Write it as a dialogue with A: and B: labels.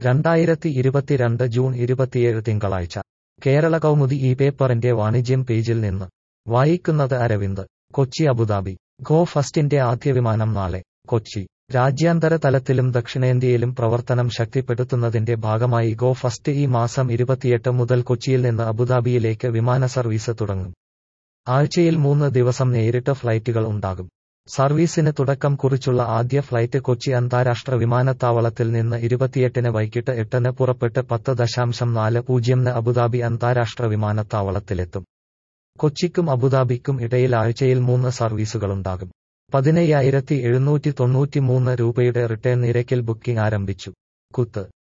A: രണ്ടായിരത്തി ഇരുപത്തിരണ്ട് ജൂൺ ഇരുപത്തിയേഴ് തിങ്കളാഴ്ച കേരള കൗമുദി ഈ പേപ്പറിന്റെ വാണിജ്യം പേജിൽ നിന്ന് വായിക്കുന്നത് അരവിന്ദ് കൊച്ചി അബുദാബി ഗോ ഫസ്റ്റിന്റെ ആദ്യ വിമാനം നാളെ കൊച്ചി രാജ്യാന്തര തലത്തിലും ദക്ഷിണേന്ത്യയിലും പ്രവർത്തനം ശക്തിപ്പെടുത്തുന്നതിന്റെ ഭാഗമായി ഗോ ഫസ്റ്റ് ഈ മാസം ഇരുപത്തിയെട്ട് മുതൽ കൊച്ചിയിൽ നിന്ന് അബുദാബിയിലേക്ക് വിമാന സർവീസ് തുടങ്ങും ആഴ്ചയിൽ മൂന്ന് ദിവസം നേരിട്ട് ഫ്ലൈറ്റുകൾ ഉണ്ടാകും സർവീസിന് തുടക്കം കുറിച്ചുള്ള ആദ്യ ഫ്ലൈറ്റ് കൊച്ചി അന്താരാഷ്ട്ര വിമാനത്താവളത്തിൽ നിന്ന് ഇരുപത്തിയെട്ടിന് വൈകിട്ട് എട്ടിന് പുറപ്പെട്ട് പത്ത് ദശാംശം നാല് പൂജ്യംന് അബുദാബി അന്താരാഷ്ട്ര വിമാനത്താവളത്തിലെത്തും കൊച്ചിക്കും അബുദാബിക്കും ഇടയിൽ ആഴ്ചയിൽ മൂന്ന് സർവീസുകളുണ്ടാകും പതിനയ്യായിരത്തി എഴുന്നൂറ്റി തൊണ്ണൂറ്റിമൂന്ന് രൂപയുടെ റിട്ടേൺ നിരക്കിൽ ബുക്കിംഗ് ആരംഭിച്ചു കുത്ത്